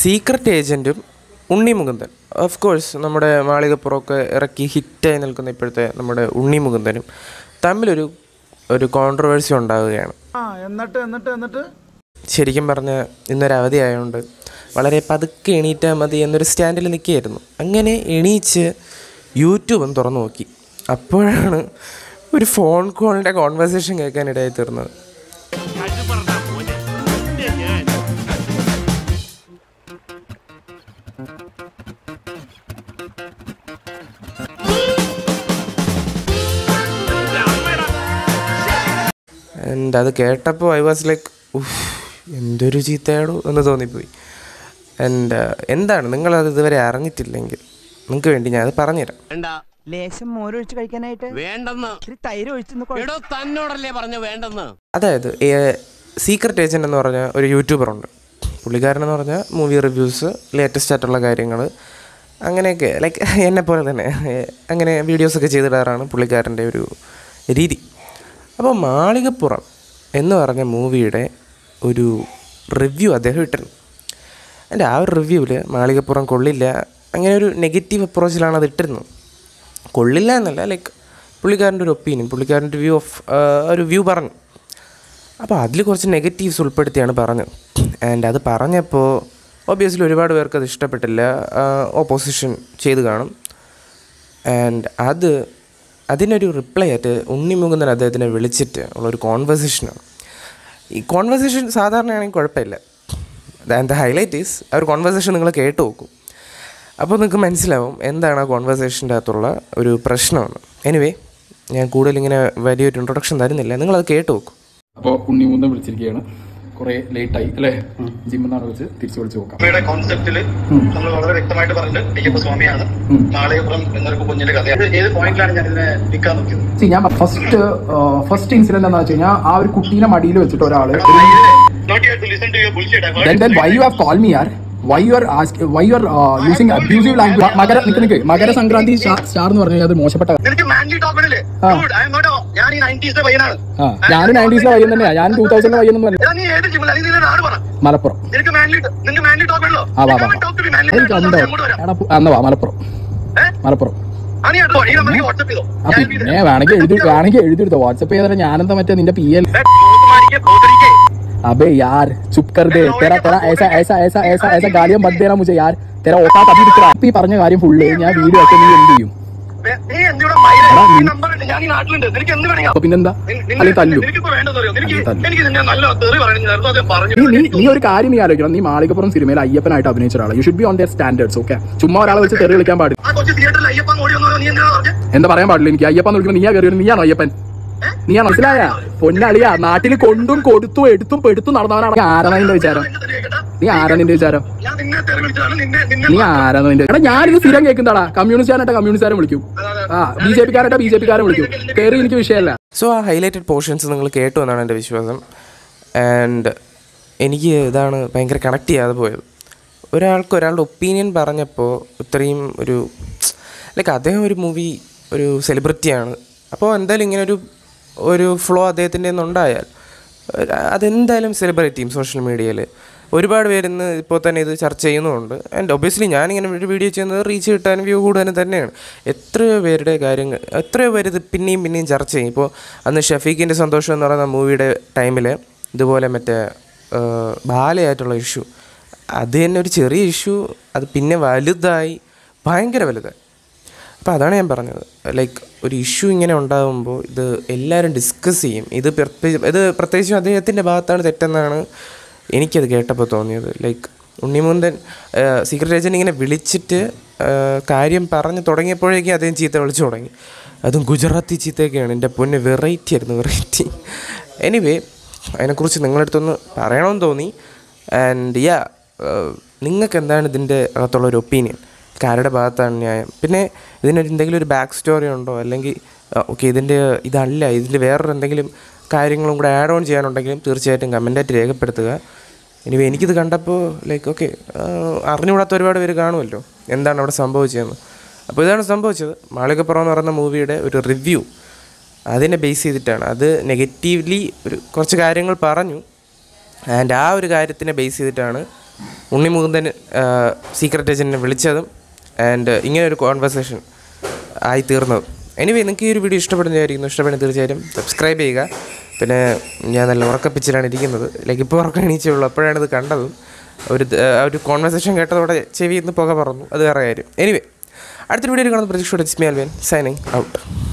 Secret ഏജൻറ്റും Unni Mukundan of course നമ്മുടെ മാളികപ്പുറമൊക്കെ ഇറക്കി ഹിറ്റായി നിൽക്കുന്ന ഇപ്പോഴത്തെ നമ്മുടെ ഉണ്ണി മുകുന്ദനും തമ്മിലൊരു ഒരു കോൺട്രവേഴ്സി ഉണ്ടാവുകയാണ് ആ എന്നിട്ട് എന്നിട്ട് എന്നിട്ട് ശരിക്കും പറഞ്ഞ ഇന്നൊരു അവധി ആയതുകൊണ്ട് വളരെ പതുക്കെ എണീറ്റാൽ മതി എന്നൊരു സ്റ്റാൻഡിൽ നിൽക്കുകയായിരുന്നു അങ്ങനെ എണീച്ച് യൂട്യൂബും തുറന്നു നോക്കി അപ്പോഴാണ് ഒരു ഫോൺ കോളിൻ്റെ കോൺവെർസേഷൻ കേൾക്കാനിടയായി തീർന്നത് ആൻഡ് അത് കേട്ടപ്പോൾ ഐ വാസ് ലൈക്ക് ഉഫ് എന്തൊരു ചീത്തയാടോ എന്ന് തോന്നിപ്പോയി ആൻഡ് എന്താണ് നിങ്ങളത് ഇതുവരെ അറിഞ്ഞിട്ടില്ലെങ്കിൽ നിങ്ങൾക്ക് വേണ്ടി ഞാൻ അത് പറഞ്ഞുതരാം വേണ്ട ലേശം മോരൊഴിച്ച് കഴിക്കാനായിട്ട് വേണ്ടെന്ന് ഇത്തിരി തൈര് ഒഴിച്ചെന്ന് കുഴ- എടോ തന്നോടല്ലേ പറഞ്ഞു വേണ്ടെന്ന് അതായത് സീക്രട്ട് ഏജൻറ്റ് എന്ന് പറഞ്ഞ ഒരു യൂട്യൂബറുണ്ട് പുള്ളിക്കാരൻ എന്ന് പറഞ്ഞാൽ മൂവി റിവ്യൂസ് ലേറ്റസ്റ്റ് ആയിട്ടുള്ള കാര്യങ്ങൾ അങ്ങനെയൊക്കെ ലൈക്ക് എന്നെ പോലെ തന്നെ ഏഹ്, അങ്ങനെ വീഡിയോസൊക്കെ ചെയ്തിടാറാണ് പുള്ളിക്കാരൻ്റെ ഒരു രീതി അപ്പോൾ മാളികപ്പുറം എന്ന് പറഞ്ഞ മൂവിയുടെ ഒരു റിവ്യൂ അദ്ദേഹം ഇട്ടിരുന്നു എൻ്റെ ആ ഒരു റിവ്യൂവിൽ മാളികപ്പുറം കൊള്ളില്ല അങ്ങനെ ഒരു നെഗറ്റീവ് അപ്രോച്ചിലാണ് അത് ഇട്ടിരുന്നത് കൊള്ളില്ല എന്നല്ല ലൈക്ക് പുള്ളിക്കാരൻ്റെ ഒരു ഒപ്പീനിയൻ പുള്ളിക്കാരൻ്റെ വ്യൂ ഓഫ് ഒരു വ്യൂ പറഞ്ഞു അപ്പോൾ അതിൽ കുറച്ച് നെഗറ്റീവ്സ് ഉൾപ്പെടുത്തിയാണ് പറഞ്ഞത് ആൻഡ് അത് പറഞ്ഞപ്പോൾ ഒബ്വിയസ്ലി ഒരുപാട് പേർക്ക് അത് ഇഷ്ടപ്പെട്ടില്ല ഓപ്പോസിഷൻ ചെയ്ത് കാണും ആൻഡ് അത് അതിനൊരു റിപ്ലൈ ആയിട്ട് ഉണ്ണിമുകുന്ദൻ അദ്ദേഹത്തിനെ വിളിച്ചിട്ട് ഉള്ളൊരു കോൺവെർസേഷനാണ് ഈ കോൺവെർസേഷൻ സാധാരണയാണെങ്കിൽ കുഴപ്പമില്ല ആൻഡ് ദ ഹൈലൈറ്റ് ഈസ് ആ ഒരു കോൺവെർസേഷൻ നിങ്ങൾ കേട്ട് നോക്കും അപ്പോൾ നിങ്ങൾക്ക് മനസ്സിലാവും എന്താണ് ആ കോൺവെർസേഷൻ്റെ അകത്തുള്ള ഒരു പ്രശ്നമെന്ന് എനിവേ ഞാൻ കൂടുതൽ ഇങ്ങനെ വലിയൊരു ഇൻട്രൊഡക്ഷൻ തരുന്നില്ല നിങ്ങളത് കേട്ട് നോക്കും അപ്പോൾ ഉണ്ണിമൂന്തം വിളിച്ചിരിക്കുകയാണ് കുറെ ലേറ്റ് ആയി അല്ലേ ജിമ്മിൽ നിന്നാണ് വിളിച്ച് തിരിച്ചു വിളിച്ച് നോക്കാം സിനിമയുടെ കോൺസെപ്റ്റില് നമ്മൾ വളരെ വ്യക്തമായിട്ട് പറഞ്ഞിട്ട് ടി എഫ് സ്വാമിയാണ് നാളെയപ്പുറം എന്നൊരു കുഞ്ഞിന്റെ കഥ ഏത് പോയിന്റിലാണ് ഞാൻ ഇതിനെ നിൽക്കാൻ നോക്കിയത് See, ഞാൻ ഫസ്റ്റ് ഫസ്റ്റ് ഇൻസിഡന്റ് എന്താ വെച്ച് കഴിഞ്ഞാൽ ആ ഒരു കുട്ടീനെ മടിയിൽ വെച്ചിട്ട് ഒരാള് not you to listen to your bullshit I then then why you have called me yaar why you are ask why you are uh, using abusive language Makara നിക്ക് നിക്ക് മകര സംക്രാന്തി സ്റ്റാർ എന്ന് പറഞ്ഞു അത് മോശപ്പെട്ട നിനക്ക് മാൻലി ടോക്ക് ഇല്ലേ ആ. ഐ എം നോട്ട് ഞാൻ ഈ 90s പയ്യനാണ് ആ ഞാൻ നയൻറ്റീസിലെ പയ്യൻ തന്നെയാ ഞാൻ ടൂ തൗസൻഡിലെ പയ്യൊന്നും അല്ല എടാ നീ ഏത് ജിമ്മിൽ അല്ലെങ്കിൽ നിന്റെ നാട് പറ മലപ്പുറം നിനക്ക് മാൻലി നിനക്ക് മാൻലി ടോക്ക് ഉള്ളോ ആ വാ വാ ടോക്ക് ടു മാൻലി എനിക്ക് കണ്ടോ അങ്ങോട്ട് വരാം എടാ പോ- എന്നാ വാ മലപ്പുറം ഏ? മലപ്പുറം ആ നീ എടുത്തോ ഈ നമ്പറിലേക്ക് വാട്സ്ആപ്പ് ചെയ്തോ ആ ഞാൻ പിന്നെ വേണമെങ്കിൽ എഴുതി വേണമെങ്കിൽ എഴുതിയെടുത്തോ വാട്സപ്പ് ചെയ്താൽ ഞാനെന്താ മറ്റേ നിന്റെ പി എൽ മാരിക്കെ പോതരിക്കെ अबे यार चुप कर दे तेरा तेरा ऐसा ऐसा ऐसा ऐसा ऐसा गालियां मत देना मुझे यार तेरा औकात अभी दिख रहा है. ഇപ്പൊ ഈ പറഞ്ഞ കാര്യം ഫുള്ള് ഞാൻ വീഡിയോ ഒക്കെ നീ എന്ത് ചെയ്യും നീ എന്തിനാ മൈര എടാ, ഈ നീ- നമ്പർ ഉണ്ട് ഞാൻ ഈ നാട്ടിലുണ്ട് നിനക്ക് എന്ത് വേണമെങ്കിൽ അപ്പൊ പിന്നെന്താ നിൻ- അല്ലെങ്കിൽ നിനക്ക് തല്ലു നിനക്കിപ്പോ വേണ്ടത് അറിയോ നിനക്ക് തല്ലു. എനിക്ക് നിന്നെ നല്ല തെറി പറയണം നേരത്തെ നീ പറഞ്ഞു നീ നീ ഒരു കാര്യം നീ ആലോചിക്കണം നീ മാളികപ്പുറം സിനിമയിൽ അയ്യപ്പനായിട്ട് അഭിനയിച്ച ഒരാളാണ് you should be on their standards okay ചുമ്മാ ഒരാളെ വെച്ച് തെറി വിളിക്കാൻ പാടില്ല ആ കൊച്ചു തിയേറ്ററിൽ അയ്യപ്പൻ ഓടി വന്നു നീ എന്തിനാ പറഞ്ഞേ എന്താ പറയാൻ പാടില്ല എനിക്ക് അയ്യപ്പൻ എന്ന് വിളിക്കുമ്പോൾ നീയാ കയറി നീയാണോ അയ്യപ്പൻ നീയാ മനസ്സിലായ പൊന്നളിയാ നാട്ടിൽ കൊണ്ടും കൊടുത്തും എടുത്തും പെടുത്തും നടന്നവനാണ് നീ ആരാ നിന്റെ വിചാരം നിന്നെ തെറി കേട്ടാ നീ ആരാ നിന്റെ വിചാരം ഞാൻ നിന്നെ തെറി വിളിച്ചതാണ് നിന്നെ നിന്നെ നീ ആരാ നിന്റെ എടാ ഞാനിത് സ്ഥിരം കേൾക്കുന്നതാടാ കമ്മ്യൂണിസ്റ്റുകാരനായിട്ട് കമ്മ്യൂണിസ്റ്റുകാരൻ വിളിക്കും ആ ബി ജെ പിക്കാരായിട്ട് ബി ജെ പിക്കാരൻ വിളിക്കും കയറി എനിക്ക് വിഷയമല്ല സോ ആ ഹൈലൈറ്റഡ് പോർഷൻസ് നിങ്ങൾ കേട്ടു എന്നാണ് എൻ്റെ വിശ്വാസം ആൻഡ് എനിക്ക് ഇതാണ് ഭയങ്കര കണക്ട് ചെയ്യാതെ പോയത് ഒരാൾക്ക് ഒരാളുടെ ഒപ്പീനിയൻ പറഞ്ഞപ്പോൾ ഇത്രയും ഒരു ലൈക്ക് അദ്ദേഹം ഒരു മൂവി ഒരു സെലിബ്രിറ്റിയാണ് അപ്പോൾ എന്തായാലും ഇങ്ങനെ ഒരു ഒരു ഫ്ലോ അദ്ദേഹത്തിൻ്റെ ഉണ്ടായാൽ അതെന്തായാലും സെലിബ്രേറ്റ് ചെയ്യും സോഷ്യൽ മീഡിയയിൽ ഒരുപാട് പേരിന്ന് ഇപ്പോൾ തന്നെ ഇത് ചർച്ച ചെയ്യുന്നുമുണ്ട് ആൻഡ് ഒബ്വിയസ്ലി ഞാനിങ്ങനെ ഒരു വീഡിയോ ചെയ്യുന്നത് റീച്ച് കിട്ടാനും വ്യൂ കൂടാനും തന്നെയാണ് എത്രയോ പേരുടെ കാര്യങ്ങൾ എത്രയോ പേര് ഇത് പിന്നെയും പിന്നെയും ചർച്ച ചെയ്യും ഇപ്പോൾ അന്ന് ഷഫീഖിൻ്റെ സന്തോഷം എന്ന് പറയുന്ന മൂവിയുടെ ടൈമിൽ ഇതുപോലെ മറ്റേ ആ, ബാലയായിട്ടുള്ള ഇഷ്യൂ അത് തന്നെ ഒരു ചെറിയ ഇഷ്യൂ അത് പിന്നെ വലുതായി ഭയങ്കര വലുതായി അപ്പോൾ അതാണ് ഞാൻ പറഞ്ഞത് ലൈക്ക് ഒരു ഇഷ്യൂ ഇങ്ങനെ ഉണ്ടാകുമ്പോൾ ഇത് എല്ലാവരും ഡിസ്കസ് ചെയ്യും ഇത് പ്രത്യേകിച്ച് ഇത് പ്രത്യേകിച്ചും അദ്ദേഹത്തിൻ്റെ ഭാഗത്താണ് തെറ്റെന്നാണ് എനിക്കത് കേട്ടപ്പോൾ തോന്നിയത് ലൈക്ക് ഉണ്ണിമുന്തൻ സീക്രട്ട് ഏജൻറ്റ് ഇങ്ങനെ വിളിച്ചിട്ട് ആ, കാര്യം പറഞ്ഞ് തുടങ്ങിയപ്പോഴേക്കും അദ്ദേഹം ചീത്ത വിളിച്ചു തുടങ്ങി അതും ഗുജറാത്തി ചീത്തയൊക്കെയാണ് എൻ്റെ പൊന്ന് വെറൈറ്റി ആയിരുന്നു വെറൈറ്റി എനിവേ അതിനെക്കുറിച്ച് നിങ്ങളുടെ അടുത്തൊന്ന് പറയണമെന്ന് തോന്നി ആൻഡ് യാ നിങ്ങൾക്ക് എന്താണ് ഇതിൻ്റെ അകത്തുള്ള ഒരു ഒപ്പീനിയൻ ആരുടെ ഭാഗത്താണ് ന്യായം പിന്നെ ഇതിനൊരു എന്തെങ്കിലും ഒരു ബാക്ക് സ്റ്റോറി ഉണ്ടോ അല്ലെങ്കിൽ ഓക്കെ ഇതിൻ്റെ ഇതല്ല ഇതിൽ വേറൊരു എന്തെങ്കിലും കാര്യങ്ങളും കൂടെ ആഡ് ഓൺ ചെയ്യാനുണ്ടെങ്കിലും തീർച്ചയായിട്ടും കമൻറ്റായിട്ട് രേഖപ്പെടുത്തുക ഇനി എനിക്കിത് കണ്ടപ്പോൾ ലൈക്ക് ഓക്കെ അറിഞ്ഞുകൂടാത്ത ഒരുപാട് പേര് കാണുമല്ലോ എന്താണ് അവിടെ സംഭവിച്ചതെന്ന് അപ്പോൾ ഇതാണ് സംഭവിച്ചത് മാളികപ്പുറം എന്ന് പറയുന്ന മൂവിയുടെ ഒരു റിവ്യൂ അതിനെ ബേസ് ചെയ്തിട്ടാണ് അത് നെഗറ്റീവ്ലി ഒരു കുറച്ച് കാര്യങ്ങൾ പറഞ്ഞു ആൻഡ് ആ ഒരു കാര്യത്തിനെ ബേസ് ചെയ്തിട്ടാണ് ഉണ്ണി മുകുന്ദൻ സീക്രട്ട് ഏജൻറ്റിനെ വിളിച്ചതും ആൻഡ് ഇങ്ങനെ ഒരു കോൺവെർസേഷൻ ആയി തീർന്നതും എനിവേ നിങ്ങൾക്ക് ഈ ഒരു വീഡിയോ ഇഷ്ടപ്പെടുന്നതായിരിക്കുന്നു ഇഷ്ടപ്പെടുന്ന തീർച്ചയായും സബ്സ്ക്രൈബ് ചെയ്യുക പിന്നെ ഞാൻ നല്ല ഉറക്കപ്പിച്ചിലാണ് ഇരിക്കുന്നത് ലൈക്ക് ഇപ്പോൾ ഉറക്കം എണീച്ചുള്ളൂ അപ്പോഴാണ് ഇത് കണ്ടതും ഒരു ദ- ആ ഒരു കോൺവെർസേഷൻ കേട്ടതോടെ ചെവിയിൽ നിന്ന് പുക പറന്നു അത് വേറെ കാര്യം എനിവേ അടുത്തൊരു വീഡിയോ കാണുന്ന പ്രതീക്ഷയോടെ it's me Alvin signing out